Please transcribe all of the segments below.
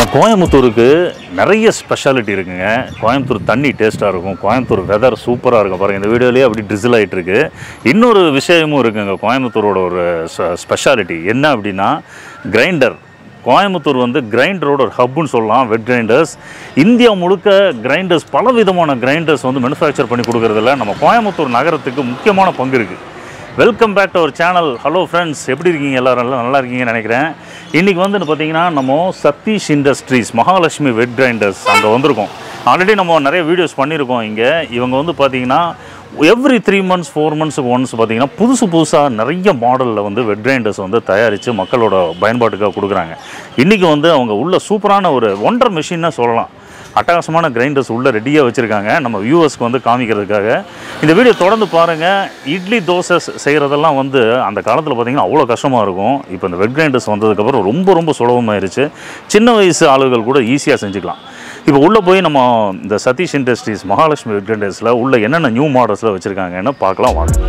கோயம்புத்தூருக்கு நிறைய ஸ்பெஷாலிட்டி இருக்குங்க கோயம்புத்தூர் தண்ணி டேஸ்ட்டாக இருக்கும் கோயம்புத்தூர் வெதர் சூப்பராக இருக்கும் பாருங்கள் இந்த வீடியோலேயே அப்படி ட்ரிசில் ஆகிட்டு இருக்கு இன்னொரு விஷயமும் இருக்குங்க கோயம்புத்தூரோட ஒரு ஸ்பெஷாலிட்டி என்ன அப்படின்னா கிரைண்டர் கோயம்புத்தூர் வந்து கிரைண்டரோட ஒரு ஹப்னு சொல்லலாம் வெட் கிரைண்டர்ஸ் இந்தியா முழுக்க கிரைண்டர்ஸ் பல விதமான கிரைண்டர்ஸ் வந்து மேனுஃபேக்சர் பண்ணி கொடுக்குறதுல நம்ம கோயம்புத்தூர் நகரத்துக்கு முக்கியமான பங்கு இருக்குது welcome back to our channel hello friends எப்படி இருக்கீங்க எல்லாரும் நல்லா நல்லா இருக்கீங்கன்னு நினைக்கிறேன் இன்றைக்கி வந்து பார்த்தீங்கன்னா நம்ம Satish Industries Mahalakshmi wet grinders அங்கே வந்திருக்கோம் ஆல்ரெடி நம்ம நிறைய வீடியோஸ் பண்ணியிருக்கோம் இங்கே இவங்க வந்து பார்த்தீங்கன்னா எவ்ரி த்ரீ மந்த்ஸ் ஃபோர் மந்த்ஸுக்கு ஒன்ஸ் பார்த்தீங்கன்னா புதுசு புதுசாக நிறைய மாடலில் வந்து வெட் கிரைண்டர்ஸ் வந்து தயாரித்து மக்களோட பயன்பாட்டுக்காக கொடுக்குறாங்க இன்றைக்கி வந்து அவங்க உள்ள சூப்பரான ஒரு ஒன்றரை மிஷின்னு சொல்லலாம் அட்டகாசமான கிரைண்டர்ஸ் உள்ள ரெடியாக வச்சுருக்காங்க நம்ம வியூவர்ஸ்க்கு வந்து காமிக்கிறதுக்காக இந்த வீடியோ தொடர்ந்து பாருங்கள் இட்லி தோசை செய்கிறதெல்லாம் வந்து அந்த காலத்தில் பார்த்தீங்கன்னா அவ்வளோ கஷ்டமாக இருக்கும் இப்போ இந்த வெட் கிரைண்டர்ஸ் வந்ததுக்கப்புறம் ரொம்ப ரொம்ப சுலபமாயிருச்சு சின்ன வயசு ஆளுகள் கூட ஈஸியாக செஞ்சுக்கலாம் இப்போ உள்ளே போய் நம்ம இந்த சதீஷ் இண்டஸ்ட்ரீஸ் மகாலட்சுமி வெட் கிரைண்டர்ஸில் உள்ள என்னென்ன நியூ மாடல்ஸில் வச்சுருக்காங்கன்னு பார்க்கலாம் வாங்க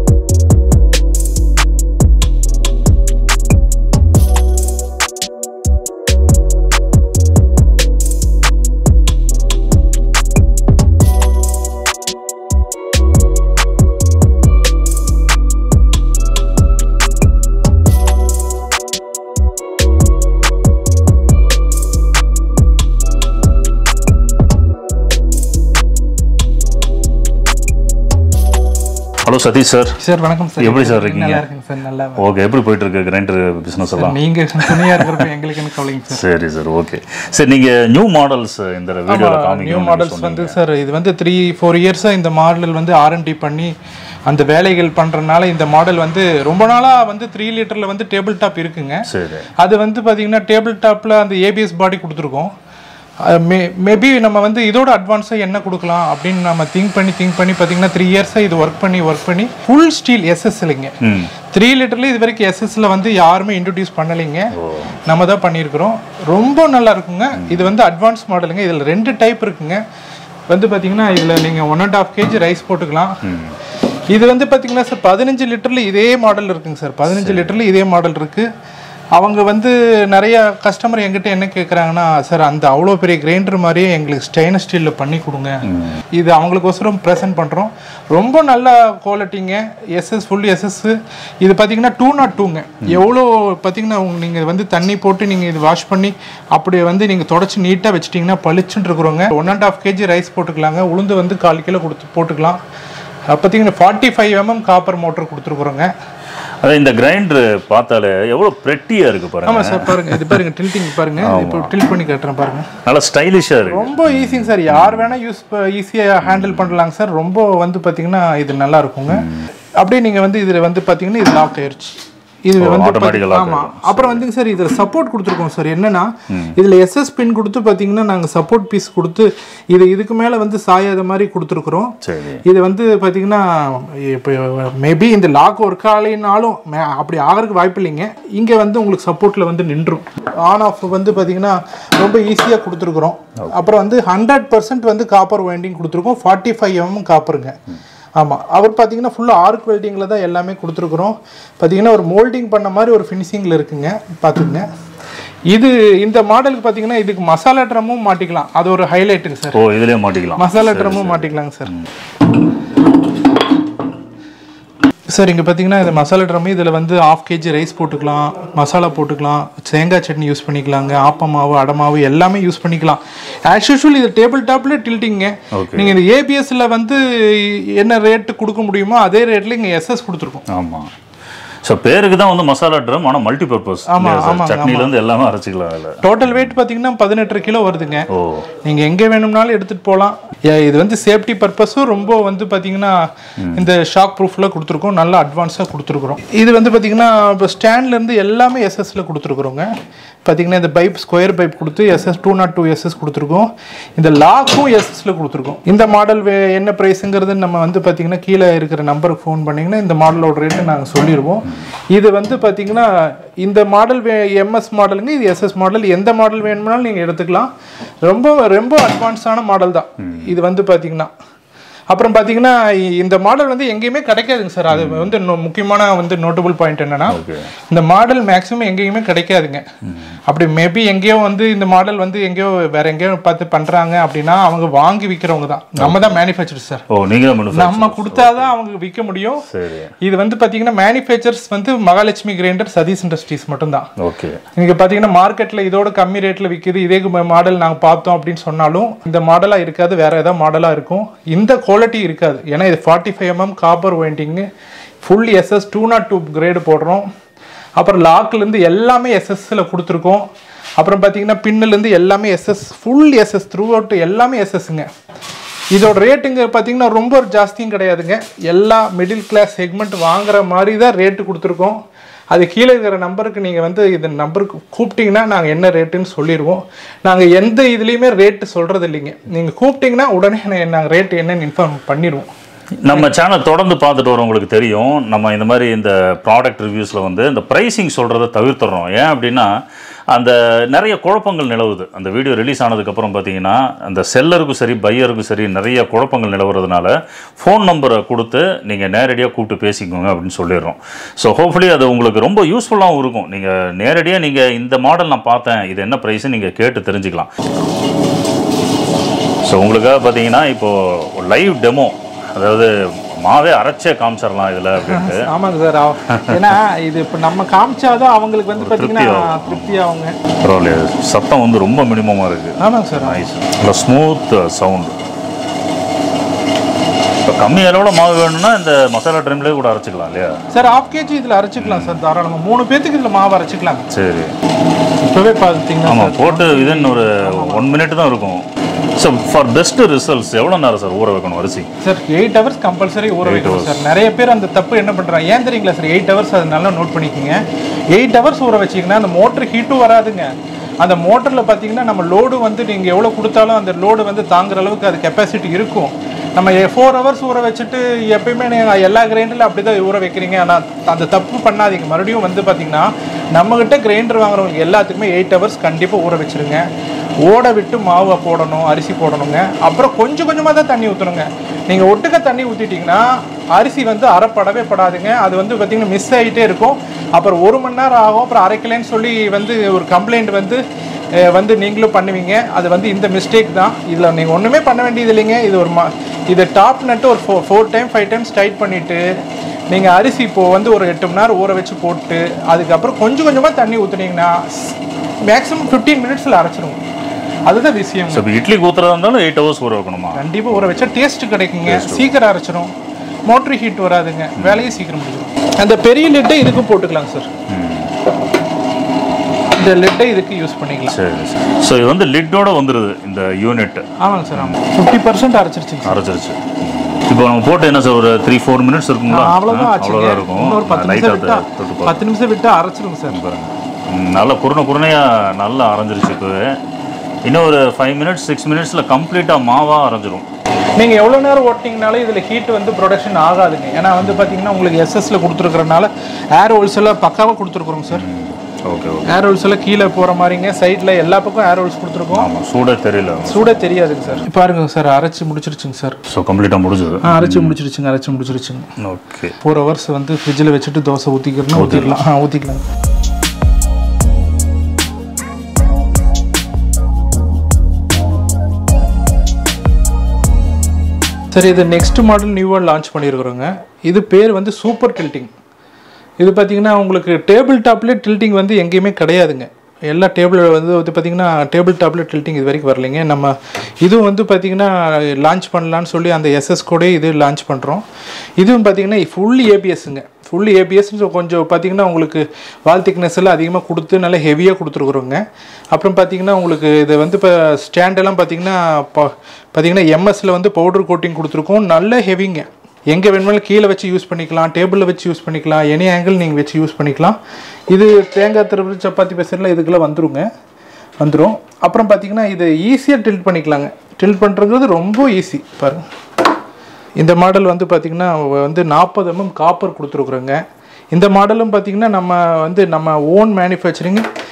ஹலோ சதீஷ் சார் சார் வணக்கம் சார் எப்படி சார் இருக்கீங்க? நல்லா இருக்குங்க சார் நல்லா ஓகே எப்படி போயிட்டு இருக்கு கிரைண்டர் பிஸ்னஸ் எல்லாம் நீங்க துணையா இருக்கிறப்ப எங்களுக்கு என்ன கவலைங்க சார் சரி சார் ஓகே சரி நீங்கள் நியூ மாடல்ஸ் இந்த வீடியோவில் நியூ காமிக்கணும் மாடல்ஸ் வந்து சார் இது வந்து த்ரீ ஃபோர் இயர்ஸாக இந்த மாடல் வந்து ஆர்என்டி பண்ணி அந்த வேலைகள் பண்றதுனால இந்த மாடல் வந்து ரொம்ப நாளா வந்து த்ரீ லிட்டர்ல வந்து டேபிள் டாப் இருக்குங்க சரி அது வந்து பாத்தீங்கன்னா டேபிள் டாப்ல அந்த ஏபிஎஸ் பாடி கொடுத்துருக்கோம் மே மேபி நம்ம வந்து இதோட அட்வான்ஸாக என்ன கொடுக்கலாம் அப்படின்னு நம்ம திங்க் பண்ணி திங்க் பண்ணி பார்த்தீங்கன்னா த்ரீ இயர்ஸாக இது ஒர்க் பண்ணி ஒர்க் பண்ணி ஃபுல் ஸ்டீல் எஸ்எஸ் இல்லைங்க ம் த்ரீ லிட்டர்ல இது வரைக்கும் எஸ்எஸ்ல வந்து யாருமே இன்ட்ரடியூஸ் பண்ணலைங்க நம்ம தான் பண்ணியிருக்கிறோம் ரொம்ப நல்லா இருக்குங்க இது வந்து அட்வான்ஸ் மாடலுங்க இதில் ரெண்டு டைப் இருக்குங்க வந்து பார்த்தீங்கன்னா இதில் நீங்கள் one and half KG rice போட்டுக்கலாம் இது வந்து பார்த்தீங்கன்னா சார் பதினஞ்சு லிட்டரில் இதே மாடல் இருக்குங்க சார் பதினஞ்சு லிட்டரில் இதே மாடல் இருக்குது அவங்க வந்து நிறைய கஸ்டமர் எங்கிட்ட என்ன கேட்குறாங்கன்னா சார் அந்த அவ்வளோ பெரிய கிரைண்டர் மாதிரியே எங்களுக்கு ஸ்டெயின்லெஸ் ஸ்டீலில் பண்ணி கொடுங்க இது அவங்களுக்கோசரம் ப்ரெசென்ட் பண்ணுறோம் ரொம்ப நல்ல குவாலிட்டிங்க எஸ்எஸ் ஃபுல் எஸ்எஸ் இது பார்த்தீங்கன்னா டூ நாட் டூங்க எவ்வளோ பார்த்தீங்கன்னா நீங்கள் வந்து தண்ணி போட்டு நீங்கள் இது வாஷ் பண்ணி அப்படியே வந்து நீங்கள் தொடச்சி நீட்டாக வச்சிட்டிங்கன்னா பளிச்சுன்னு இருக்கிறோங்க one and half KG rice போட்டுக்கலாங்க உளுந்து வந்து கால் கிலோ கொடுத்து போட்டுக்கலாம் அஹ் பார்த்தீங்கன்னா forty five MM copper motor கொடுத்துருக்குறோங்க அதான் இந்த கிரைண்டர் பார்த்தாலே எவ்வளோ ப்ரெட்டியாக இருக்கு பாருங்க ஆமாம் சார் பாருங்க இது பாருங்க டில்ட்டிங் பாருங்க இப்போ டில்ட் பண்ணி காட்டுறேன் பாருங்க நல்லா ஸ்டைலிஷாக இருக்கு ரொம்ப ஈஸிங்க சார் யார் வேணா யூஸ் ஈஸியாக ஹேண்டில் பண்ணலாங்க சார் ரொம்ப வந்து பார்த்தீங்கன்னா இது நல்லா இருக்குங்க அப்படியே நீங்கள் வந்து இதில் வந்து பார்த்தீங்கன்னா இது லாக் ஆயிருச்சு இது வந்து automatic lock ஆமாம் அப்புறம் வந்துங்க சார் இதில் சப்போர்ட் கொடுத்துருக்கோம் சார் என்னன்னா இதில் எஸ்எஸ் பின் கொடுத்து பார்த்தீங்கன்னா நாங்கள் சப்போர்ட் பீஸ் கொடுத்து இது இதுக்கு மேலே வந்து சாயாத மாதிரி கொடுத்துருக்குறோம் சரி இது வந்து பார்த்தீங்கன்னா இப்போ மேபி இந்த லாக் ஒர்க் ஆகலைனாலும் மே- அப்படி ஆகிறதுக்கு வாய்ப்பு இல்லைங்க இங்கே வந்து உங்களுக்கு சப்போர்ட்டில் வந்து நின்றும் ஆன் ஆஃப் வந்து பார்த்தீங்கன்னா ரொம்ப ஈஸியாக கொடுத்துருக்குறோம் அப்புறம் வந்து ஹண்ட்ரட் பர்சன்ட் வந்து காப்பர் வைண்டிங் கொடுத்துருக்கோம் ஃபார்ட்டி ஃபைவ் எம்எம் காப்பருங்க ஆமாம் அவர் பார்த்தீங்கன்னா ஃபுல்லாக ஆர்க் வெல்டிங்கில் தான் எல்லாமே கொடுத்துருக்குறோம் பார்த்தீங்கன்னா ஒரு மோல்டிங் பண்ண மாதிரி ஒரு ஃபினிஷிங்கில் இருக்குங்க பார்த்துக்குங்க இது இந்த மாடலுக்கு பார்த்தீங்கன்னா இதுக்கு மசாலா ட்ரம்மும் மாட்டிக்கலாம் அது ஒரு ஹைலைட்டுங்க சார் ஓ இதுலயே மாட்டிக்கலாம் மசாலா ட்ரம்மும் மாட்டிக்கலாங்க சார் சார் இங்கே பார்த்தீங்கன்னா இந்த மசாலா ட்ரம் இதில் வந்து ஆஃப் கேஜி ரைஸ் போட்டுக்கலாம் மசாலா போட்டுக்கலாம் தேங்காய் சட்னி யூஸ் பண்ணிக்கலாங்க ஆப்பமாவு அடமாவு எல்லாமே யூஸ் பண்ணிக்கலாம் ஆஸ் யூஷுவல் இது டேபிள் டாப்பில் டில்ட்டிங்க Okay. நீங்கள் இந்த ஏபிஎஸ்ல வந்து என்ன ரேட்டு கொடுக்க முடியுமோ அதே ரேட்டில் இங்கே எஸ்எஸ் கொடுத்துருக்கோம் ஆமாம் ஸோ பேருக்கு தான் வந்து மசாலா ட்ரம் ஆனால் மல்டி பர்பஸ் ஆமா, ஆமாங்க, சட்னிலேருந்து எல்லாமே அரைச்சிக்கலாம் அதில் டோட்டல் வெயிட் பார்த்தீங்கன்னா பதினெட்டு கிலோ வருதுங்க ஓ நீங்கள் எங்கே வேணும்னாலும் எடுத்துகிட்டு போகலாம் இது வந்து சேஃப்டி பர்பஸும் ரொம்ப வந்து பார்த்தீங்கன்னா இந்த ஷாக் ப்ரூஃபில் கொடுத்துருக்கோம் நல்லா அட்வான்ஸாக கொடுத்துருக்குறோம் இது வந்து பார்த்தீங்கன்னா இப்போ ஸ்டாண்ட்லேருந்து எல்லாமே எஸ்எஸ்ல கொடுத்துருக்குறோங்க பார்த்தீங்கன்னா இந்த பைப் ஸ்கொயர் பைப் கொடுத்து SS two nought two SS கொடுத்துருக்கோம் இந்த லாக்கும் எஸ்எஸ்ல கொடுத்துருக்கோம் இந்த மாடல் என்ன ப்ரைஸுங்கிறது நம்ம வந்து பார்த்தீங்கன்னா கீழே இருக்கிற நம்பருக்கு ஃபோன் பண்ணிங்கன்னா இந்த மாடலோட ரேட்டு நாங்கள் சொல்லிடுவோம் இது வந்து பார்த்தீங்கன்னா இந்த மாடல் எம்எஸ் மாடலுங்க இது எஸ்எஸ் மாடல் எந்த மாடல் வேணும்னாலும் நீங்கள் எடுத்துக்கலாம் ரொம்ப ரொம்ப அட்வான்ஸான மாடல் தான் இது வந்து பார்த்தீங்கன்னா அப்புறம் பார்த்தீங்கன்னா இ- இந்த மாடல் வந்து எங்கேயுமே கிடைக்காதுங்க சார் அது வந்து நோ- முக்கியமான வந்து நோட்டபுள் பாயிண்ட் என்னன்னா ஓகே இந்த மாடல் மேக்ஸிமம் எங்கேயுமே கிடைக்காதுங்க அப்படி மேபி எங்கேயோ வந்து இந்த மாடல் வந்து எங்கேயோ வேற எங்கேயோ பார்த்து பண்றாங்க அப்படின்னா அவங்க வாங்கி விற்கிறவங்க தான் நம்ம தான் மேனுஃபேக்சர் சார் ஓ நீங்க தான் manufacturer. நம்ம கொடுத்தாதான் அவங்க விற்க முடியும் சரி இது வந்து பார்த்தீங்கன்னா மேனுஃபேக்சர்ஸ் வந்து மகாலட்சுமி கிரைண்டர் சதீஷ் இண்டஸ்ட்ரீஸ் மட்டும்தான் ஓகே நீங்க பார்த்தீங்கன்னா மார்க்கெட்டில் இதோட கம்மி ரேட்டில் விற்கிது இதே மாடல் நாங்கள் பார்த்தோம் அப்படின்னு சொன்னாலும் இந்த மாடலாக இருக்காது வேற ஏதாவது மாடலாக இருக்கும் இந்த குவாலிட்டி இருக்காது ஏன்னா இது forty five MM copper winding full SS two nought two grade போடுறோம் அப்புறம் லாக்லேருந்து எல்லாமே எஸ்எஸ்ல கொடுத்துருக்கோம் அப்புறம் பார்த்தீங்கன்னா பின்னிலேருந்து எல்லாமே SS full SS throughout எல்லாமே எஸ்எஸ்ங்க இதோட ரேட்டுங்க பார்த்தீங்கன்னா ரொம்ப ஜாஸ்தியும் கிடையாதுங்க எல்லா மிடில் கிளாஸ் செக்மெண்ட் வாங்குற மாதிரி தான் ரேட்டு கொடுத்துருக்கோம் அது கீழே இருக்கிற நம்பருக்கு நீங்கள் வந்து இந்த நம்பருக்கு கூப்பிட்டீங்கன்னா நாங்கள் என்ன ரேட்டுன்னு சொல்லிடுவோம் நாங்கள் எந்த இதுலேயுமே ரேட்டு சொல்கிறது இல்லைங்க நீங்கள் கூப்பிட்டீங்கன்னா உடனே நாங்கள் ரேட்டு என்னன்னு இன்ஃபார்ம் பண்ணிடுவோம் நம்ம சேனல் தொடர்ந்து பார்த்துட்டு வரவங்களுக்கு தெரியும் நம்ம இந்த மாதிரி இந்த ப்ராடக்ட் ரிவ்யூஸில் வந்து இந்த ப்ரைசிங் சொல்கிறத தவிர்த்துறோம் ஏன் அப்படின்னா அந்த நிறைய குழப்பங்கள் நிலவுது அந்த வீடியோ ரிலீஸ் ஆனதுக்கப்புறம் பார்த்தீங்கன்னா அந்த செல்லருக்கும் சரி பையருக்கும் சரி நிறைய குழப்பங்கள் நிலவுறதுனால ஃபோன் நம்பரை கொடுத்து நீங்கள் நேரடியாக கூப்பிட்டு பேசிக்கோங்க அப்படின்னு சொல்லிடுறோம் ஸோ ஹோப்ஃபுல்லி அது உங்களுக்கு ரொம்ப யூஸ்ஃபுல்லாகவும் இருக்கும் நீங்கள் நேரடியாக நீங்கள் இந்த மாடல் நான் பார்த்தேன் இது என்ன ப்ரைஸ்ன்னு நீங்கள் கேட்டு தெரிஞ்சுக்கலாம் ஸோ உங்களுக்காக பார்த்தீங்கன்னா இப்போது லைவ் டெமோ அதாவது மாவே அரைச்சே காமிச்சிடலாம் இதில் அப்படின்ட்டு ஆமாங்க சார் ஏன்னா இது இப்போ நம்ம காமிச்சாதான் அவங்களுக்கு வந்து பார்த்தீங்கன்னா திருப்தி ஆகுங்க பரவாயில்லையா சத்தம் வந்து ரொம்ப மினிமமாக இருக்குது ஆமாங்க சார் நைஸ் நல்லா ஸ்மூத் சவுண்டு இப்போ கம்மி அளவில் மாவு வேணும்னா இந்த மசாலா ட்ரைம்லேயே கூட அரைச்சிக்கலாம் இல்லையா சார் ஆஃப் கேஜி இதில் அரைச்சிக்கலாம் சார் தாராளமாக மூணு பேத்துக்கு இதில் மாவு அரைச்சிக்கலாம் சரி இப்போவே பார்த்தீங்கன்னா ஆமாம் போட்டு இதுன்னு ஒரு ஒன் மினிட் தான் இருக்கும் ஸோ ஃபார் பெஸ்ட் ரிசல்ட்ஸ் எவ்வளோ நேரம் சார் ஊற வைக்கணும் அரிசி சார் எயிட் ஹவர்ஸ் கம்பல்சரி ஊற வைக்கணும் சார் நிறைய பேர் அந்த தப்பு என்ன பண்ணுறாங்க ஏன் தெரியுங்களா சார் எயிட் ஹவர்ஸ் அது நல்லா நோட் பண்ணிக்கோங்க எயிட் ஹவர்ஸ் ஊற வச்சிங்கன்னா அந்த மோட்டர் ஹீட்டும் வராதுங்க அந்த மோட்டரில் பார்த்தீங்கன்னா நம்ம லோடு வந்து நீங்கள் எவ்வளோ கொடுத்தாலும் அந்த லோடு வந்து தாங்குற அளவுக்கு அது கெப்பாசிட்டி இருக்கும் நம்ம ஃபோர் ஹவர்ஸ் ஊற வச்சுட்டு எப்பயுமே நீங்கள் எல்லா கிரைண்டரில் அப்படி தான் ஊற வைக்கிறீங்க ஆனால் அந்த தப்பு பண்ணாதீங்க மறுபடியும் வந்து பார்த்தீங்கன்னா நம்மக்கிட்ட கிரைண்டர் வாங்குறவங்க எல்லாத்துக்குமே எயிட் ஹவர்ஸ் கண்டிப்பாக ஊற வச்சிருங்க ஓட விட்டு மாவை போடணும் அரிசி போடணுங்க அப்புறம் கொஞ்சம் கொஞ்சமாக தான் தண்ணி ஊற்றணுங்க நீங்கள் ஒட்டுக்க தண்ணி ஊற்றிட்டிங்கன்னா அரிசி வந்து அரைப்படவே படாதுங்க அது வந்து பார்த்திங்கன்னா மிஸ் ஆகிட்டே இருக்கும் அப்புறம் ஒரு மணி நேரம் ஆகும் அப்புறம் அரைக்கலைன்னு சொல்லி வந்து ஒரு கம்ப்ளைண்ட் வந்து அஹ், வந்து நீங்களும் பண்ணுவீங்க அது வந்து இந்த மிஸ்டேக் தான் இதில் நீங்கள் ஒன்றுமே பண்ண வேண்டியது இல்லைங்க இது ஒரு மா இது டாப் நட்டு ஒரு four four time five times tight பண்ணிவிட்டு நீங்கள் அரிசி இப்போ வந்து ஒரு எட்டு மணி நேரம் ஊற வச்சு போட்டு அதுக்கப்புறம் கொஞ்சம் கொஞ்சமாக தண்ணி ஊற்றுனீங்கன்னா மேக்ஸிமம் ஃபிஃப்டீன் மினிட்ஸில் அரைச்சிருவோம் அதுதான் விஷயம் ஸோ இப்போ இட்லி ஊற்றுறதா இருந்தாலும் எயிட் ஹவர்ஸ் ஊற வைக்கணுமா கண்டிப்பாக ஊற வச்சா டேஸ்ட் கிடைக்குங்க சீக்கிரம் அரைச்சிரும் மோட்டர் ஹீட் வராதுங்க வேலையும் சீக்கிரம் முடிஞ்சிடும் அந்த பெரிய லிட்டை இதுக்கும் போட்டுக்கலாம் சார் இந்த லிட்டை இதுக்கு யூஸ் பண்ணிக்கலாம் சரி சரி ஸோ இது வந்து லிட்டோட வந்துடுது இந்த யூனிட் ஆமாங்க சார் ஆமாம் ஃபிஃப்டி பர்சன்ட் அரைச்சிருச்சுங்க சார் அரைச்சிருச்சு இப்போ நம்ம போட்டு என்ன சார் ஒரு த்ரீ ஃபோர் மினிட்ஸ் இருக்குங்களா அவ்வளோதான் ஆ, ஆச்சுங்க அவ்வளோதான் இருக்கும் இன்னொரு பத்து நிமிஷம் லைட்டாக விட்டா தொட்டு பாருங்க பத்து நிமிஷம் விட்டு அரைச்சிருங்க சார் பாருங்க ம், நல்லா குருணை குருணையாக நல்லா அரைஞ்சிருச்சு இப்போ இன்னும் ஒரு ஃபைவ் மினிட்ஸ் சிக்ஸ் மினிட்ஸில் கம்ப்ளீட்டாக மாவாக அரைஞ்சிரும் நீங்கள் எவ்வளோ நேரம் ஓட்டிங்கனாலும் இதில் ஹீட் வந்து ப்ரொடக்ஷன் ஆகாதுங்க ஏன்னா வந்து பார்த்தீங்கன்னா உங்களுக்கு எஸ்எஸ்ல கொடுத்துருக்கறனால ஏர் ஹோல்ஸ் எல்லாம் பக்காவாக கொடுத்துருக்குறோங்க sir okay okay air holes எல்லாம் கீழே போகிற மாதிரிங்க சைடில் எல்லா பக்கம் ஏர் ஹோல்ஸ் கொடுத்துருக்கோம் ஆமாம் சூடே தெரியல சூடே தெரியாதுங்க சார் பாருங்க சார் அரைச்சி முடிச்சிருச்சுங்க சார் ஸோ கம்ப்ளீட்டாக முடிஞ்சது ஆ அரைச்சி முடிச்சிருச்சுங்க அரைச்சி முடிச்சிருச்சுங்க ஓகே ஃபோர் ஹவர்ஸ் வந்து ஃப்ரிட்ஜில் வச்சுட்டு தோசை ஊற்றிக்கிறோம்னா ஊற்றிக்கலாம் ஆ ஊற்றிக்கலாம் சரி இது நெக்ஸ்ட் மாடல் நியூவாக லான்ச் பண்ணியிருக்கிறோங்க இது பேர் வந்து சூப்பர் டில்ட்டிங் இது பார்த்தீங்கன்னா உங்களுக்கு டேபிள் டாப்லேயே டில்ட்டிங் வந்து எங்கேயுமே கிடையாதுங்க எல்லா டேபிள் வந்து வந்து பார்த்தீங்கன்னா டேபிள் டாப்ல டில்ட்டிங் இது வரைக்கும் வரலைங்க நம்ம இதுவும் வந்து பார்த்தீங்கன்னா லான்ச் பண்ணலான்னு சொல்லி அந்த எஸ்எஸ் கோடே இது லான்ச் பண்ணுறோம் இதுவும் பார்த்தீங்கன்னா ஃபுல் ஏபிஎஸ்ங்க ஃபுல் ஏபிஎஸ் கொஞ்சம் பார்த்தீங்கன்னா உங்களுக்கு வால் திக்னஸ் எல்லாம் அதிகமாக கொடுத்து நல்லா ஹெவியாக கொடுத்துருக்குறோங்க அப்புறம் பார்த்தீங்கன்னா உங்களுக்கு இது வந்து இப்போ ஸ்டாண்டெல்லாம் பார்த்தீங்கன்னா இப்போ பார்த்தீங்கன்னா எம்எஸ்ல வந்து பவுடர் கோட்டிங் கொடுத்துருக்கோம் நல்ல ஹெவிங்க எங்கே வேணுமாலும் கீழே வச்சு யூஸ் பண்ணிக்கலாம் டேபிளில் வச்சு யூஸ் பண்ணிக்கலாம் எனி ஆங்கிள் நீங்கள் வச்சு யூஸ் பண்ணிக்கலாம் இது தேங்காய் திருப்பி சப்பாத்தி பேசுறதுல இதுக்கெல்லாம் வந்துருங்க வந்துடும் அப்புறம் பார்த்தீங்கன்னா இது ஈஸியாக டில்ட் பண்ணிக்கலாங்க டில்ட் பண்ணுறது ரொம்ப ஈஸி பாருங்க இந்த மாடல் வந்து பார்த்திங்கன்னா வந்து நாற்பது எம்எம் காப்பர் கொடுத்துருக்குறோங்க இந்த மாடலும் பார்த்திங்கன்னா நம்ம வந்து நம்ம ஓன் மேனுஃபேக்சரிங்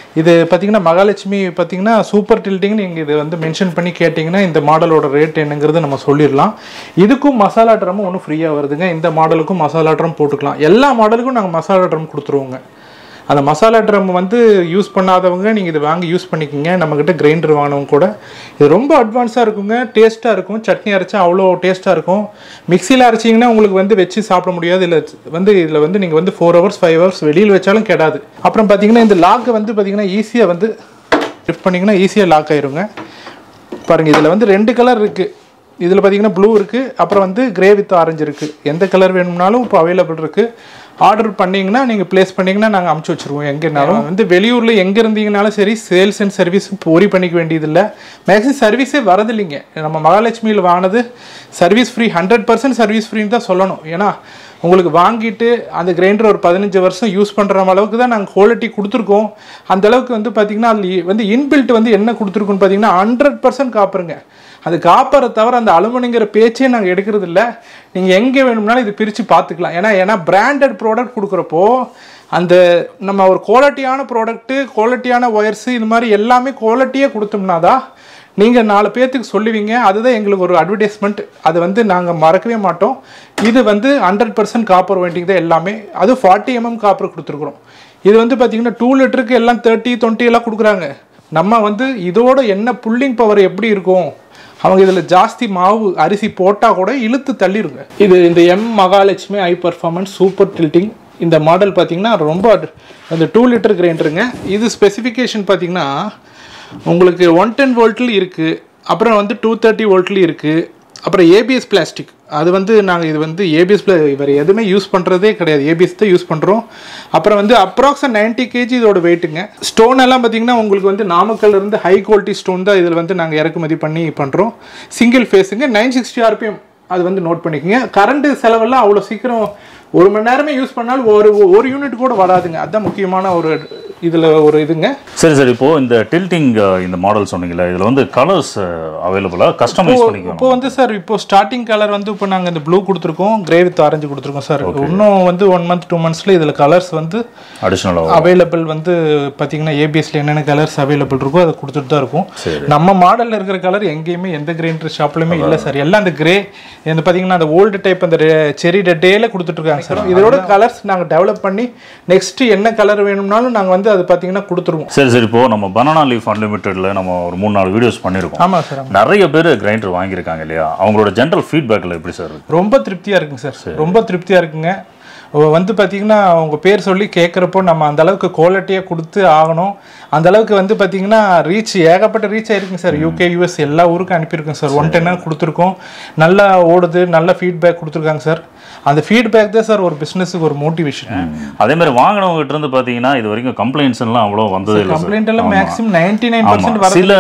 இது பார்த்தீங்கன்னா மகாலட்சுமி பார்த்தீங்கன்னா சூப்பர் டில்ட்டிங் நீங்கள் இது வந்து மென்ஷன் பண்ணி கேட்டிங்கன்னா இந்த மாடலோட ரேட் என்னங்கிறது நம்ம சொல்லிடலாம் இதுக்கும் மசாலா ட்ரம்மும் ஒன்றும் ஃப்ரீயாக வருதுங்க இந்த மாடலுக்கும் மசாலா ட்ரம் போட்டுக்கலாம் எல்லா மாடலுக்கும் நாங்கள் மசாலா ட்ரம் கொடுத்துருவோங்க அந்த மசாலா ட்ரம் வந்து யூஸ் பண்ணாதவங்க நீங்கள் இது வாங்கி யூஸ் பண்ணிக்கோங்க நம்மக்கிட்ட கிரைண்டர் வாங்கினவங்க கூட இது ரொம்ப அட்வான்ஸாக இருக்குங்க டேஸ்ட்டாக இருக்கும் சட்னி அரைச்சா அவ்வளோ டேஸ்ட்டாக இருக்கும் மிக்சியில் அரைச்சிங்கன்னா உங்களுக்கு வந்து வச்சு சாப்பிட முடியாது இல்லை வந்து இதில் வந்து நீங்கள் வந்து ஃபோர் ஹவர்ஸ் ஃபைவ் ஹவர்ஸ் வெளியில் வச்சாலும் கெடாது அப்புறம் பார்த்தீங்கன்னா இந்த லாக்கு வந்து பார்த்தீங்கன்னா ஈஸியாக வந்து லிஃப்ட் பண்ணிங்கன்னா ஈஸியாக லாக் ஆயிருங்க பாருங்கள் இதில் வந்து ரெண்டு கலர் இருக்குது இதில் பார்த்தீங்கன்னா ப்ளூ இருக்குது அப்புறம் வந்து கிரே வித் ஆரஞ்சு இருக்குது எந்த கலர் வேணும்னாலும் இப்போ அவைலபிள் இருக்குது ஆர்டர் பண்ணீங்கன்னா நீங்கள் ப்ளேஸ் பண்ணீங்கன்னா நாங்கள் அமுச்சு வச்சுருவோம் எங்கேனாலும் வந்து வெளியூரில் எங்கே இருந்தீங்கனாலும் சரி சேல்ஸ் அண்ட் சர்வீஸ் பொறி பண்ணிக்க வேண்டியதில்லை மேக்ஸிமம் சர்வீஸே வரதில்லைங்க நம்ம மகாலட்சுமியில் வாங்கினது service free hundred percent service ஃப்ரீன்னு தான் சொல்லணும் ஏன்னா உங்களுக்கு வாங்கிட்டு அந்த கிரைண்டர் ஒரு பதினஞ்சு வருஷம் யூஸ் பண்ணுற அளவுக்கு தான் நாங்கள் குவாலிட்டி கொடுத்துருக்கோம் அந்த அளவுக்கு வந்து பார்த்திங்கன்னா அதில் வந்து இன்பில்ட் வந்து என்ன கொடுத்துருக்கோன்னு பார்த்தீங்கன்னா ஹண்ட்ரட் பர்சன்ட் காப்புருங்க அது காப்பரை தவிர அந்த அலுமினிங்கிற பேச்சே நாங்கள் எடுக்கிறது இல்லை நீங்கள் எங்கே வேணும்னாலும் இது பிரித்து பார்த்துக்கலாம் ஏன்னா ஏன்னா பிராண்டட் ப்ராடக்ட் கொடுக்குறப்போ அந்த நம்ம ஒரு குவாலிட்டியான ப்ராடக்ட்டு குவாலிட்டியான ஒயர்ஸு இது மாதிரி எல்லாமே குவாலிட்டியாக கொடுத்தோம்னா தான் நீங்கள் நாலு பேர்த்துக்கு சொல்லுவீங்க அதுதான் எங்களுக்கு ஒரு அட்வர்டைஸ்மெண்ட் அது வந்து நாங்கள் மறக்கவே மாட்டோம் இது வந்து ஹண்ட்ரட் பர்சன்ட் காப்பர் வெயிட்டிங் தான் எல்லாமே அது ஃபார்ட்டி எம்எம் காப்பர் கொடுத்துருக்குறோம் இது வந்து பார்த்தீங்கன்னா டூ லிட்டருக்கு எல்லாம் தேர்ட்டி டுவெண்ட்டி எல்லாம் கொடுக்குறாங்க நம்ம வந்து இதோட என்ன புல்லிங் பவர் எப்படி இருக்கும் அவங்க இதில் ஜாஸ்தி மாவு அரிசி போட்டால் கூட இழுத்து தள்ளிருங்க இது இந்த M Mahalakshmi high performance super tilting இந்த மாடல் பார்த்தீங்கன்னா ரொம்ப அட்- அந்த டூ லிட்டர் கிரைண்டருங்க இது ஸ்பெசிஃபிகேஷன் பார்த்தீங்கன்னா உங்களுக்கு ஒன் டென் வோல்ட்டில் இருக்குது அப்புறம் வந்து டூ தேர்ட்டி வோல்ட்லேயும் இருக்குது அப்புறம் ஏபிஎஸ் பிளாஸ்டிக் அது வந்து நாங்கள் இது வந்து ஏபிஎஸ் வேறு எதுவுமே யூஸ் பண்ணுறதே கிடையாது ஏபிஎஸ் தான் யூஸ் பண்ணுறோம் அப்புறம் வந்து அப்ராக்ஸா 90 கேஜி இதோட வெயிட்டுங்க ஸ்டோன் எல்லாம் பார்த்தீங்கன்னா உங்களுக்கு வந்து நாமக்கல்ல இருந்து ஹை குவாலிட்டி ஸ்டோன் தான் இதில் வந்து நாங்கள் இறக்குமதி பண்ணி பண்ணுறோம் சிங்கிள் ஃபேஸுங்க நைன் சிக்ஸ்டி ஆர்பிஎம் அது வந்து நோட் பண்ணிக்கோங்க கரண்ட் செலவெல்லாம் அவ்வளோ சீக்கிரம் ஒரு மணி நேரமே யூஸ் பண்ணாலும் ஒரு ஒரு யூனிட் கூட வராதுங்க அதுதான் முக்கியமான ஒரு இதில் ஒரு இதுங்க சரி சரி இப்போ இந்த டில்ட்டிங் இந்த மாடல் சொன்னீங்கல்ல இதுல வந்து கலர்ஸ் அவைலபிளா கஸ்டமைஸ் பண்ணிக்கணும் இப்போ வந்து சார் இப்போ ஸ்டார்டிங் கலர் வந்து இப்போ நாங்கள் இந்த ப்ளூ கொடுத்துருக்கோம் கிரே வித் ஆரஞ்சு கொடுத்துருக்கோம் சார் இன்னும் வந்து ஒன் மந்த் டூ மந்த்ஸில் இதில் கலர்ஸ் வந்து அடிஷ்னலாக அவைலபிள் வந்து பார்த்தீங்கன்னா ஏபிஎஸ்ல என்னென்ன கலர்ஸ் அவைலபிள் இருக்கோ அதை கொடுத்துட்டு தான் இருக்கும் சரி. நம்ம மாடலில் இருக்கிற கலர் எங்கேயுமே எந்த கிரைண்டர் ஷாப்லையுமே இல்லை சார் எல்லாம் அந்த கிரே இந்த பார்த்தீங்கன்னா அந்த ஓல்டு டைப் அந்த செரி டேல கொடுத்துட்டு இருக்காங்க சார் இதோட கலர்ஸ் நாங்கள் டெவலப் பண்ணி நெக்ஸ்ட் என்ன கலர் வேணும்னாலும் நாங்கள் வந்து அது பார்த்தீங்கன்னா கொடுத்துருவோம் சரி சரி இப்போ நம்ம பனானா லீஃப் அன்லிமிட்டெட்ல நம்ம ஒரு மூணு நாலு வீடியோஸ் பண்ணியிருக்கோம் ஆமாம் சார் நிறைய பேர் கிரைண்டர் வாங்கியிருக்காங்க இல்லையா அவங்களோட ஜென்ரல் ஃபீட்பேக்கில் எப்படி சார் இருக்கு ரொம்ப திருப்தியாக இருக்குங்க சார் ரொம்ப திருப்தியாக இருக்குங்க ஓ, வந்து பார்த்தீங்கன்னா உங்க பேர் சொல்லி கேட்குறப்போ நம்ம அந்த அளவுக்கு குவாலிட்டியாக கொடுத்து ஆகணும் அந்த அளவுக்கு வந்து பார்த்தீங்கன்னா ரீச் ஏகப்பட்ட ரீச் ஆயிருக்குங்க சார் யூகே யூஎஸ் எல்லா ஊருக்கும் அனுப்பியிருக்கோம் சார் ஒன் டென்னாக கொடுத்துருக்கோம் நல்லா ஓடுது நல்ல ஃபீட்பேக் கொடுத்துருக்காங்க சார் அந்த ஃபீட்பேக் தான் சார் ஒரு பிஸ்னஸுக்கு ஒரு மோட்டிவேஷன் அதே மாதிரி வாங்கினவங்க கிட்ட இருந்து பார்த்தீங்கன்னா இது வரைக்கும் கம்ப்ளைண்ட்ஸ் எல்லாம் அவ்வளோ வந்ததே இல்லை சார் கம்ப்ளைண்ட் எல்லாம் மேக்ஸிமம் நைன்டி நைன் பர்சன்ட் ஆமா. வர சில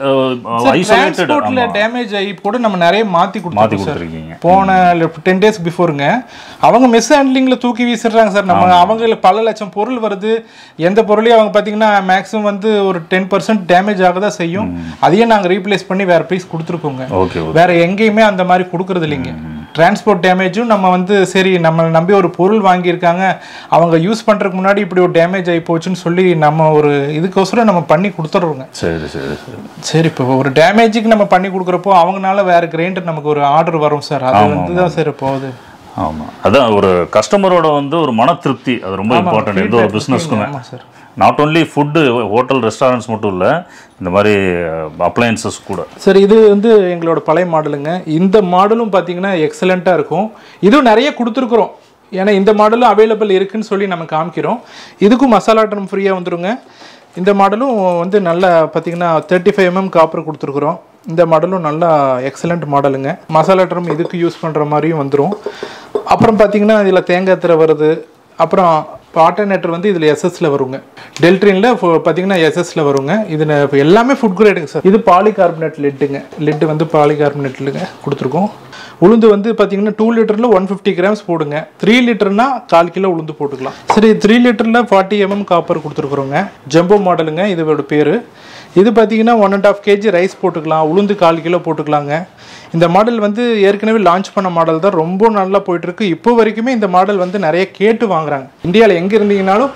ஐசோலேட்டட் டிரான்ஸ்போர்ட்ல டேமேஜ் ஆகி கூட நம்ம நிறைய மாத்தி மாற்றி கொடுத்துருக்கோம் சார் கொடுத்துருக்கீங்க போன டென் டேஸ் பிஃபோருங்க அவங்க மிஸ் ஹேண்ட்லிங்கில் தூக்கி வீசிடுறாங்க சார் நம்ம அவங்களுக்கு பல லட்சம் பொருள் வருது எந்த பொருளையும் அவங்க பார்த்தீங்கன்னா மேக்ஸிமம் வந்து ஒரு டென் பர்சன்ட் டேமேஜ் ஆக தான் செய்யும் அதையே நாங்கள் ரீப்ளேஸ் பண்ணி வேற ப்ரைஸ் கொடுத்துருக்கோங்க ஓகே ஓகே வேற எங்கேயுமே அந்த மாதிரி கொடுக்கறது இல்லைங்க டிரான்ஸ்போர்ட் டேமேஜும் நம்ம வந்து சரி நம்மளை நம்பி ஒரு பொருள் வாங்கியிருக்காங்க அவங்க யூஸ் பண்ணுறதுக்கு முன்னாடி இப்படி ஒரு டேமேஜ் ஆகி போச்சுன்னு சொல்லி நம்ம ஒரு இதுக்கோசரம் நம்ம பண்ணி கொடுத்துட்றோங்க சரி சரி சரி சரி இப்போ ஒரு டேமேஜுக்கு நம்ம பண்ணி கொடுக்குறப்போ அவங்கனால வேற கிரைண்டர் நமக்கு ஒரு ஆர்டர் வரும் சார் அது வந்து தான் சார் போகுது ஆமாம் அதான் ஒரு கஸ்டமரோட வந்து ஒரு மன திருப்தி அது ரொம்ப இம்பார்ட்டன்ட் எந்த ஒரு பிஸ்னஸ்க்குமே ஆமாம் sir not only food hotel restaurants மட்டும் இல்லை இந்த மாதிரி அப்ளையன்சஸ் கூட சார் இது வந்து எங்களோட பழைய மாடலுங்க இந்த மாடலும் பார்த்தீங்கன்னா எக்ஸலண்ட்டாக இருக்கும் இதுவும் நிறைய கொடுத்துருக்குறோம் ஏன்னா இந்த மாடலும் அவைலபிள் இருக்குன்னு சொல்லி நம்ம காமிக்கிறோம் இதுக்கும் மசாலா ட்ரம் ஃப்ரீயாக வந்துருங்க இந்த மாடலும் வந்து நல்லா பார்த்தீங்கன்னா தேர்ட்டி ஃபைவ் எம்எம் காப்பர் கொடுத்துருக்குறோம் இந்த மாடலும் நல்லா எக்ஸலண்ட் மாடலுங்க மசாலா ட்ரம் இதுக்கு யூஸ் பண்ணுற மாதிரியும் வந்துடும் அப்புறம் பார்த்தீங்கன்னா இதில் தேங்காய் திரை வருது அப்புறம் ஆல்டர்னேட்டர் வந்து இதில் எஸ்எஸ்ல வருங்க டெல்ட்ரினில் பார்த்தீங்கன்னா எஸ்எஸ்ல வருங்க இது ந- இப்ப எல்லாமே ஃபுட் கிரேடுங்க சார் இது பாலிகார்பனேட் லெட்டுங்க லெட்டு வந்து பாலிகார்பனேட்லுங்க கொடுத்துருக்கோம் உளுந்து வந்து பார்த்தீங்கன்னா டூ லிட்டரில் ஒன் ஃபிஃப்டி கிராம்ஸ் போடுங்க த்ரீ லிட்டர்னா கால் கிலோ உளுந்து போட்டுக்கலாம் சரி த்ரீ லிட்டரில் ஃபார்ட்டி எம்எம் காப்பர் கொடுத்துருக்குறோங்க ஜம்போ மாடலுங்க இதோட பேர் இது பார்த்தீங்கன்னா one and half KG rice போட்டுக்கலாம் உளுந்து கால் கிலோ போட்டுக்கலாங்க இந்த மாடல் வந்து ஏற்கனவே லான்ச் பண்ண மாடல் தான் ரொம்ப நல்லா போயிட்டு இருக்கு இப்போ வரைக்குமே இந்த மாடல் வந்து நிறைய கேட்டு வாங்குறாங்க இந்தியாவில் எங்கே இருந்தீங்கனாலும்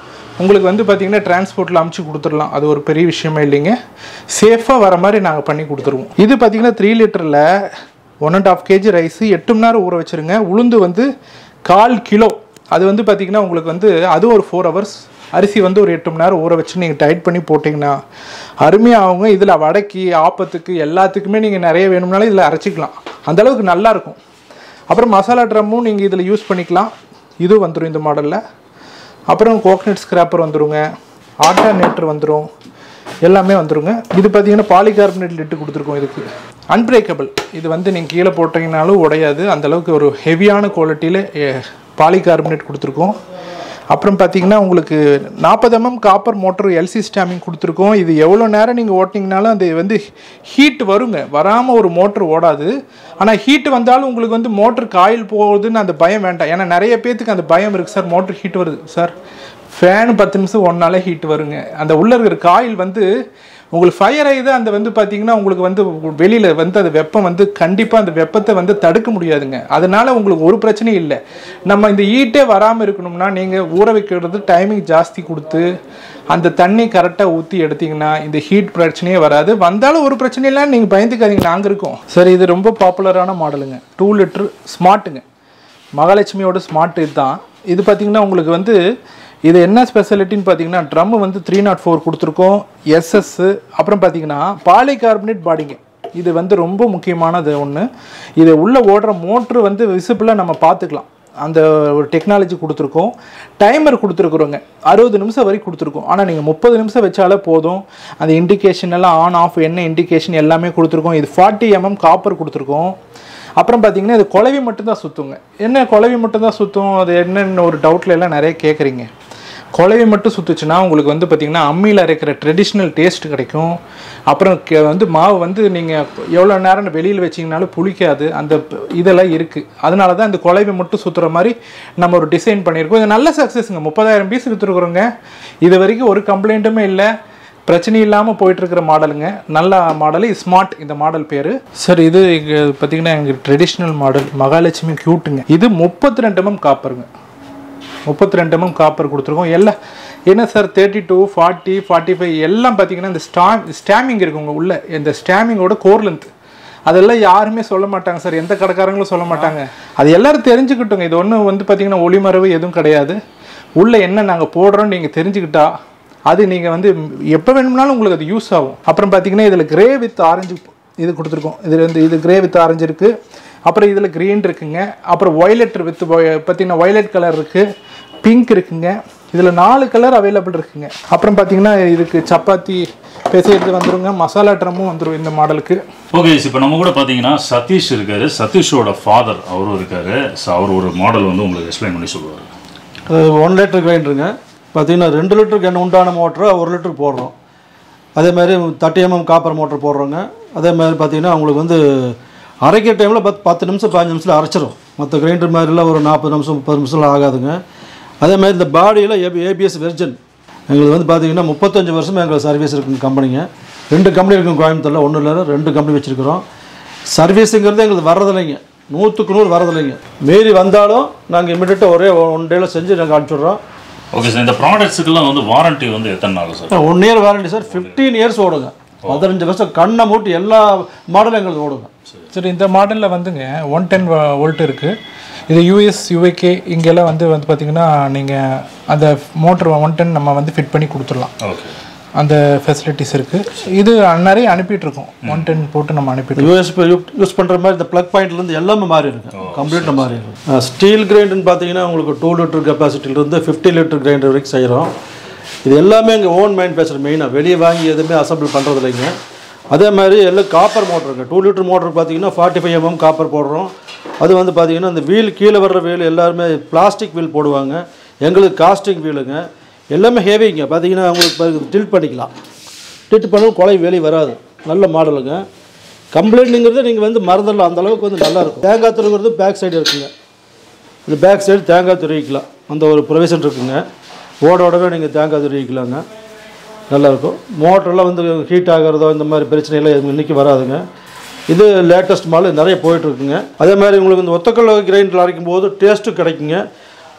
உங்களுக்கு வந்து பார்த்தீங்கன்னா டிரான்ஸ்போர்ட்டில் அமுச்சு கொடுத்துடலாம் அது ஒரு பெரிய விஷயமே இல்லைங்க சேஃபாக வர மாதிரி நாங்கள் பண்ணி கொடுத்துருவோம் இது பார்த்தீங்கன்னா த்ரீ லிட்டரில் one and half KG rice எட்டு மணி நேரம் ஊற வச்சுருங்க உளுந்து வந்து கால் கிலோ அது வந்து பார்த்தீங்கன்னா உங்களுக்கு வந்து அது ஒரு ஃபோர் ஹவர்ஸ் அரிசி வந்து ஒரு எட்டு மணி நேரம் ஊற வச்சு நீங்கள் டைட் பண்ணி போட்டிங்கன்னா அருமையாக அவங்க இதில் வடக்கி ஆப்பத்துக்கு எல்லாத்துக்குமே நீங்கள் நிறைய வேணும்னாலும் இதில் அரைச்சிக்கலாம் அந்த அளவுக்கு நல்லா இருக்கும் அப்புறம் மசாலா ட்ரம்மும் நீங்கள் இதில் யூஸ் பண்ணிக்கலாம் இது வந்துடும் இந்த மாடலில் அப்புறம் கோகனட் ஸ்கிராப்பர் வந்துருங்க ஆல்டர்னேட்டர் வந்துடும் எல்லாமே வந்துருங்க இது பார்த்தீங்கன்னா பாலிகார்பனேட் லிட்டு கொடுத்துருக்கோம் இதுக்கு அன்பிரேக்கபிள் இது வந்து நீங்கள் கீழே போட்டிங்கனாலும் உடையாது அந்த அளவுக்கு ஒரு ஹெவியான குவாலிட்டியில் பாலிகார்பனேட் கொடுத்துருக்கோம் அப்புறம் பார்த்தீங்கன்னா உங்களுக்கு நாற்பது MM copper motor LC stamping கொடுத்துருக்கோம் இது எவ்வளோ நேரம் நீங்கள் ஓட்டினீங்கனாலும் அது வந்து ஹீட் வருங்க வராமல் ஒரு மோட்ரு ஓடாது ஆனால் ஹீட் வந்தாலும் உங்களுக்கு வந்து மோட்ரு காயில் போகுதுன்னு அந்த பயம் வேண்டாம் ஏன்னா நிறைய பேத்துக்கு அந்த பயம் இருக்குது சார் மோட்ரு ஹீட் வருது சார் ஃபேன் பத்து நிமிஷம் ஒன்னாலே ஹீட் வருங்க அந்த உள்ளே இருக்கிற காயில் வந்து உங்களுக்கு ஃபயர் ஆகுது அந்த வந்து பார்த்தீங்கன்னா உங்களுக்கு வந்து வெளியில் வந்து அது வெப்பம் வந்து கண்டிப்பாக அந்த வெப்பத்தை வந்து தடுக்க முடியாதுங்க அதனால உங்களுக்கு ஒரு பிரச்சனையும் இல்லை நம்ம இந்த ஹீட்டே வராமல் இருக்கணும்னா நீங்கள் ஊற வைக்கிறது டைமிங் ஜாஸ்தி கொடுத்து அந்த தண்ணி கரெக்டாக ஊற்றி எடுத்தீங்கன்னா இந்த ஹீட் பிரச்சனையே வராது வந்தாலும் ஒரு பிரச்சனை இல்லை நீங்கள் பயந்துக்காதீங்க நாங்கள் இருக்கோம் சரி இது ரொம்ப பாப்புலரான மாடலுங்க டூ லிட்டர் ஸ்மார்ட்டுங்க மகாலட்சுமியோட ஸ்மார்ட் இதுதான் இது பார்த்தீங்கன்னா உங்களுக்கு வந்து இது என்ன ஸ்பெஷாலிட்டின்னு பார்த்தீங்கன்னா ட்ரம் வந்து த்ரீ நாட் ஃபோர் கொடுத்துருக்கோம் எஸ்எஸ் அப்புறம் பார்த்தீங்கன்னா பாலிகார்பனேட் பாடிங்க இது வந்து ரொம்ப முக்கியமானது ஒன்று இது உள்ளே ஓடுற மோட்ரு வந்து விசிபிளாக நம்ம பார்த்துக்கலாம் அந்த ஒரு டெக்னாலஜி கொடுத்துருக்கோம் டைமர் கொடுத்துருக்குறோங்க அறுபது நிமிஷம் வரைக்கும் கொடுத்துருக்கோம் ஆனால் நீங்கள் முப்பது நிமிஷம் வச்சாலே போதும் அந்த இண்டிகேஷன் எல்லாம் ஆன் ஆஃப் என்ன இண்டிகேஷன் எல்லாமே கொடுத்துருக்கோம் இது ஃபார்ட்டி எம்எம் காப்பர் கொடுத்துருக்கோம் அப்புறம் பார்த்தீங்கன்னா இது குழவி மட்டும்தான் சுற்றுங்க என்ன குழவி மட்டும்தான் சுற்றும் அது என்னென்ன ஒரு டவுட்ல எல்லாம் நிறைய கேட்குறீங்க குழவி மட்டும் சுற்றுச்சுன்னா உங்களுக்கு வந்து பார்த்திங்கன்னா அம்மியில் அரைக்கிற ட்ரெடிஷ்னல் டேஸ்ட் கிடைக்கும் அப்புறம் கே- வந்து மாவு வந்து நீங்கள் எவ்வளோ நேரம் வெளியில் வச்சிங்கனாலும் புளிக்காது அந்த ப- இதெல்லாம் இருக்குது அதனால தான் இந்த குழவி மட்டும் சுற்றுற மாதிரி நம்ம ஒரு டிசைன் பண்ணியிருக்கோம் இது நல்ல சக்ஸஸ்ங்க முப்பதாயிரம் பீஸ் விற்றுருக்குறோங்க இது வரைக்கும் ஒரு கம்ப்ளைண்ட்டுமே இல்லை பிரச்சனை இல்லாமல் போயிட்டு இருக்கிற மாடலுங்க நல்ல மாடலு ஸ்மார்ட் இந்த மாடல் பேர் சார் இது இங்கே பார்த்தீங்கன்னா எங்கள் ட்ரெடிஷ்னல் மாடல் மகாலட்சுமி க்யூட்டுங்க இது முப்பத்தி ரெண்டு எம்எம் காப்பருங்க முப்பத்தி ரெண்டு எம்எம் காப்பர் கொடுத்துருக்கோம் எல்லாம் என்ன sir thirty two forty forty five எல்லாம் பார்த்தீங்கன்னா இந்த ஸ்டா ஸ்டாமிங் இருக்குங்க உள்ள இந்த ஸ்டாமிங்கோட கோர் லென்த் அதெல்லாம் யாருமே சொல்ல மாட்டாங்க சார் எந்த கடைக்காரங்களும் சொல்ல மாட்டாங்க அது எல்லாரும் தெரிஞ்சுக்கிட்டோங்க இது ஒன்றும் வந்து பார்த்தீங்கன்னா ஒளிமறைவு எதுவும் கிடையாது உள்ள என்ன நாங்கள் போடுறோம்னு நீங்கள் தெரிஞ்சுக்கிட்டா அது நீங்கள் வந்து எப்போ வேணும்னாலும் உங்களுக்கு அது யூஸ் ஆகும் அப்புறம் பார்த்தீங்கன்னா இதில் கிரே வித் ஆரஞ்சு இது கொடுத்துருக்கோம் இதில் வந்து இது கிரே வித் ஆரஞ்சு இருக்குது அப்புறம் இதில் க்ரீன் இருக்குங்க அப்புறம் வயலட் வித் பார்த்தீங்கன்னா வயலட் கலர் இருக்குது பிங்க் இருக்குங்க இதில் நாலு கலர் அவைலபிள் இருக்குங்க அப்புறம் பார்த்தீங்கன்னா இதுக்கு சப்பாத்தி பிசைறது வந்துருங்க மசாலா ட்ரம்மும் வந்துடும் இந்த மாடலுக்கு ஓகே இப்போ நம்ம கூட பார்த்தீங்கன்னா சதீஷ் இருக்காரு சதீஷோட ஃபாதர் அவரும் இருக்காரு ஸோ அவர் ஒரு மாடல் வந்து உங்களுக்கு எக்ஸ்பிளைன் பண்ணி சொல்லுவார் அது ஒன் லிட்டர் கிரைண்டருங்க பார்த்தீங்கன்னா ரெண்டு லிட்டருக்கு என்ன உண்டான மோட்டரை ஒரு லிட்டர் போடுறோம் அதே மாதிரி தேர்ட்டி எம்எம் காப்பர் மோட்டர் போடுறோங்க அதே மாதிரி பார்த்தீங்கன்னா உங்களுக்கு வந்து அரைக்கிற டைமில் பத்து பத்து நிமிஷம் பதினஞ்சு நிமிஷத்தில் அரைச்சிரும் மற்ற கிரைண்டர் மாதிரிலாம் ஒரு நாற்பது நிமிஷம் முப்பது நிமிஷம்லாம் ஆகாதுங்க அதே மாதிரி இந்த பாடியில் ஏபி ஏபிஎஸ் வெர்ஜன் எங்களுக்கு வந்து பார்த்தீங்கன்னா முப்பத்தஞ்சு வருஷமாக எங்களுக்கு சர்வீஸ் இருக்குங்க கம்பெனிங்க ரெண்டு கம்பெனி இருக்கும் கோயம்புத்தூரில் ஒன்றும் இல்லை ரெண்டு கம்பெனி வச்சுருக்கிறோம் சர்வீஸுங்கிறது எங்களுக்கு வர்றதில்லைங்க நூற்றுக்கு நூறு வரதில்லைங்க மீறி வந்தாலும் நாங்கள் இமிடியட்டாக ஒரே ஒன் டேயில் செஞ்சு நாங்கள் அனுப்பிச்சுட்றோம் ஓகே சார் இந்த ப்ராடக்ட்ஸுக்கெல்லாம் வந்து வாரண்டி வந்து எத்தனை நாள் sir one year warranty sir fifteen years ஓடுங்க பதினஞ்சு வருஷம் கண்ணை மூட்டி எல்லா மாடலும் எங்களுக்கு ஓடுங்க சரி இந்த மாடலில் வந்துங்க ஒன் டென் வோல்ட் இருக்குது இது யூஎஸ் யூஏகே இங்கெல்லாம் வந்து வந்து பார்த்தீங்கன்னா நீங்கள் அந்த மோட்டர் ஒன் டென் நம்ம வந்து ஃபிட் பண்ணி கொடுத்துடலாம் ஓகே அந்த ஃபெசிலிட்டிஸ் இருக்குது இது நிறைய அனுப்பிட்டு இருக்கோம் ஒன் டென் போட்டு நம்ம அனுப்பிட்டு யூஎஸ் யூஸ் பண்ணுற மாதிரி இந்த ப்ளக் பாயிண்ட்லேருந்து எல்லாமே மாறி இருக்கு கம்ப்ளீட்டாக மாறி இருக்கு ஸ்டீல் கிரைண்டர்னு பார்த்தீங்கன்னா உங்களுக்கு டூ லிட்டர் கெப்பாசிட்டிலேருந்து ஃபிஃப்டி லிட்டர் கிரைண்டர் வரைக்கும் செய்கிறோம் இது எல்லாமே எங்கள் ஓன் மேனுஃபேக்சர் மெயினாக வெளியே வாங்கி எதுவுமே அசம்பிள் பண்ணுறது இல்லைங்க அதே மாதிரி எல்லாம் காப்பர் மோட்டருங்க டூ லிட்டர் மோட்டர் பார்த்தீங்கன்னா ஃபார்ட்டி ஃபைவ் எம்எம் காப்பர் போடுறோம் அது வந்து பார்த்தீங்கன்னா அந்த வீல் கீழே வர்ற வீல் எல்லாருமே பிளாஸ்டிக் வீல் போடுவாங்க எங்களுக்கு காஸ்டிங் வீலுங்க எல்லாமே ஹெவிங்க பார்த்தீங்கன்னா உங்களுக்கு டில்ட் பண்ணிக்கலாம் டில்ட் பண்ணவும் குலை வெளியே வராது நல்ல மாடலுங்க கம்ப்ளைண்ட்டுங்கிறது நீங்கள் வந்து மறந்துடலாம் அந்த அளவுக்கு வந்து நல்லா இருக்கும் தேங்காய் துருங்கிறது பேக் சைடு இருக்குங்க இந்த பேக் சைடு தேங்காய் துருவிக்கலாம் அந்த ஒரு ப்ரொவிஷன் இருக்குங்க ஓட ஓடவே நீங்கள் தேங்காய் துருவிக்கலாங்க நல்லாயிருக்கும் மோட்டரெல்லாம் வந்து ஹீட் ஆகிறதோ இந்த மாதிரி பிரச்சனையெல்லாம் எதுவும் இன்றைக்கி வராதுங்க இது லேட்டஸ்ட் மாடல் நிறைய போயிட்டுருக்குங்க அதே மாதிரி உங்களுக்கு இந்த ஒத்தக்கல்ல கிரைண்டரில் அரைக்கும் போது டேஸ்ட்டும் கிடைக்குங்க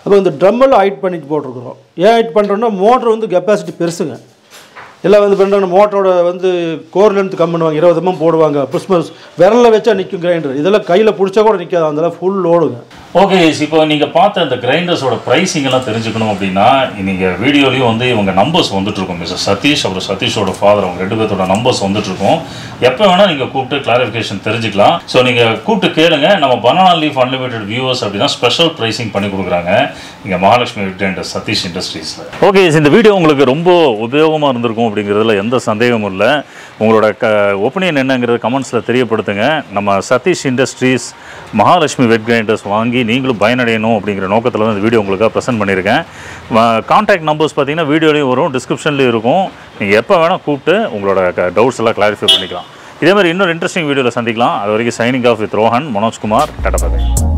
அப்போ இந்த ட்ரம்மெல்லாம் ஹைட் பண்ணிட்டு போட்டிருக்கிறோம் ஏன் ஹைட் பண்ணுறோன்னா மோட்டர் வந்து கெப்பாசிட்டி பெருசுங்க எல்லாம் வந்து பண்ணுறாங்க மோட்டரோட வந்து கோர் லென்த் கம் பண்ணுவாங்க இருபது எம்எம் போடுவாங்க புஷ்மஸ் விரலில் வச்சா நிற்கும் கிரைண்டர் இதெல்லாம் கையில் பிடிச்சா கூட நிற்காது அதெல்லாம் ஃபுல் லோடுங்க ஓகே இப்போ நீங்கள் பார்த்த இந்த கிரைண்டர்ஸோட ப்ரைஸிங் எல்லாம் தெரிஞ்சுக்கணும் அப்படின்னா நீங்கள் வீடியோலையும் வந்து இவங்க நம்பர்ஸ் வந்துட்டு இருக்கும் மிஸ்டர் சதீஷ் அப்புறம் சதீஷோட ஃபாதர் அவங்க ரெண்டு பேர்த்தோட நம்பர்ஸ் வந்துட்டு இருக்கும் எப்போ வேணால் நீங்கள் கூப்பிட்டு கிளாரிஃபிகேஷன் தெரிஞ்சுக்கலாம் ஸோ நீங்கள் கூப்பிட்டு கேளுங்க நம்ம பனானா லீஃப் அன்லிமிட்டட் வியூவர்ஸ் அப்படின்னா ஸ்பெஷல் ப்ரைசிங் பண்ணி கொடுக்குறாங்க இங்கே மகாலட்சுமி கிரைண்டர் சதீஷ் இண்டஸ்ட்ரீஸில் ஓகே இந்த வீடியோ உங்களுக்கு ரொம்ப உபயோகமாக இருந்திருக்கும் அப்படிங்கிறதுல எந்த சந்தேகமும் இல்லை உங்களோட க ஒப்பீனியன் என்னங்கிறது கமெண்ட்ஸில் தெரியப்படுத்துங்க நம்ம Satish Industries Mahalakshmi wet grinders வாங்கி நீங்களும் பயனடையணும் அப்படிங்கிற நோக்கத்தில் தான் இந்த வீடியோ உங்களுக்காக ப்ரெசென்ட் பண்ணியிருக்கேன் கான்டாக்ட் நம்பர்ஸ் பார்த்தீங்கன்னா வீடியோலையும் வரும் டிஸ்கிரிப்ஷன்லேயும் இருக்கும் நீங்கள் எப்போ வேணால் கூப்பிட்டு உங்களோட டவுட்ஸ் எல்லாம் கிளாரிஃபை பண்ணிக்கலாம் இதே மாதிரி இன்னொரு இன்ட்ரெஸ்டிங் வீடியோவில் சந்திக்கலாம் அது வரைக்கும் signing off with Rohan Manojkumar tata bye